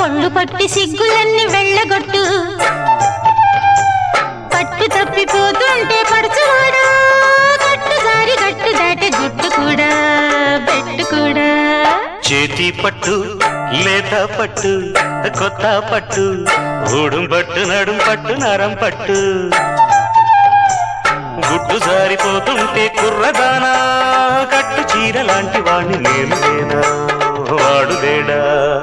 ఒళ్ళు పట్టి సిగ్గులన్నీ వెళ్ళగొట్టు పట్టు తప్పిపోతుంటే పడుచువాడా గట్టు జారి గట్టు దాటే గుట్టు కూడా బెట్టు కూడా చేతి పట్టు లేత పట్టు కొత్త పట్టు ఊడుం పట్టు నడుం పట్టు నరం పట్టు గుడ్డు జారిపోతుంటే కుర్రదానా కట్టు చీర లాంటి వాణ్ణి నేను లేనా వాడు లేడా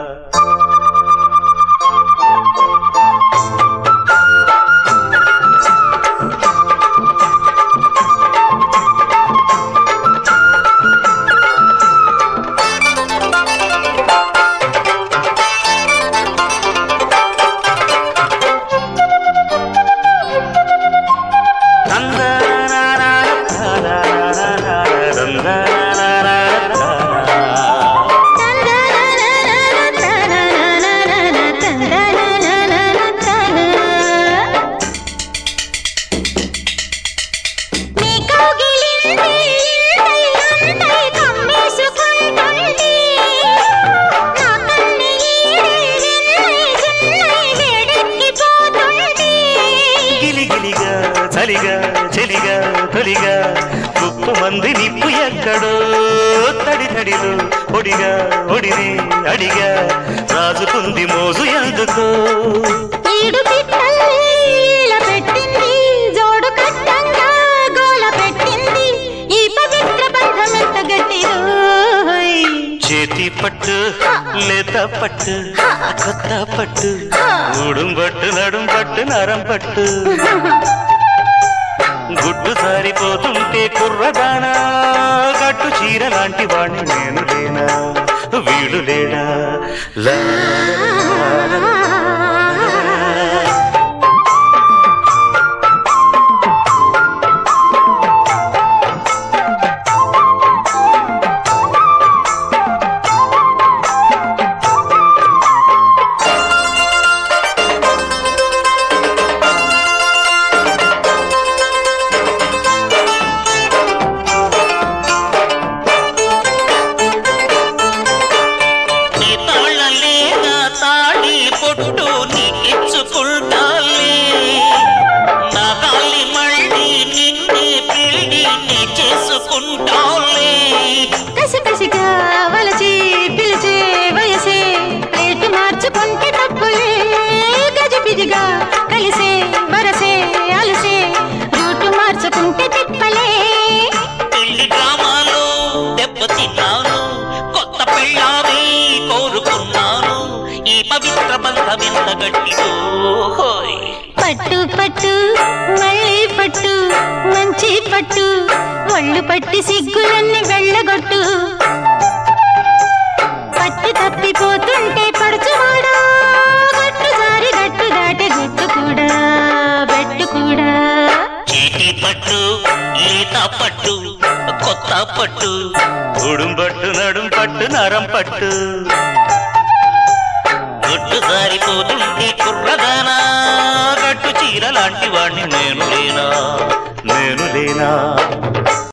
నీ కౌగిలింది ఇంతై అంతై కమ్మేసుకుంటుంది. నా కన్ని ఈడే విన్నై చిన్నై వేడెక్కిపోతుంది. గిలిగిలిగా చలిగా చెలిగా తొలిగా ముప్పు మంది నిప్పు ఎక్కడో తడి తడిలో ఒడిగా ఒడిని అడిగా రాజుకుంది మోజు ఎందుకో ఈడు పిట్టల్ని ఈల పెట్టింది, జోడు కట్టంగా గోల పెట్టింది. ఈ పవిత్ర బంధం ఎంత గట్టిదోయ్. చేతి పట్టు లేత పట్టు కొత్త పట్టు ఊడుం పట్టు నడుం పట్టు నరం పట్టు గుడ్డు సారిపోతుంటే కుర్రదానా గట్టు చీర లాంటి వాణ్ణి నేను లేనా వీడు లేడా లా నీ తాళలేగా తాడి పొట్టు నీకిచ్చుకుంటాలే నా కాలి మళ్ళీ నిన్నే పెళ్ళి నీ చేసుకుంటాలే కసికసిగా వలచి పిలిచే వయసే రేటు మార్చుకుంటే తప్పులే గజిబిజిగా కలిసే వరసే అలసే రూటు మార్చుకుంటే తిప్పలే పెళ్లి డ్రామాలో దెబ్బతిన్నాను కొత్త పెళ్ళామే కోరుకున్నాను ఈ పవిత్ర బంధం ఎంత గట్టిదో హోయ్ పట్టు పట్టు మళ్ళీ పట్టు మంచి పట్టు ఒళ్ళు పట్టి సిగ్గులన్నీ వెళ్ళగొట్టు పట్టు తప్పిపోతుంటే పడుచువాడా గట్టు జారి గట్టు దాటే గుట్టు కూడా బెట్టు కూడా చేతి పట్టు ఈత పట్టు కొత్త పట్టు ఊడుం పట్టు నడుం పట్టు నరం పట్టు గుడ్డు జారిపోతుంటే కుర్రదానా గట్టు చీర లాంటి వాణ్ణి నేను లేనా నేను లేనా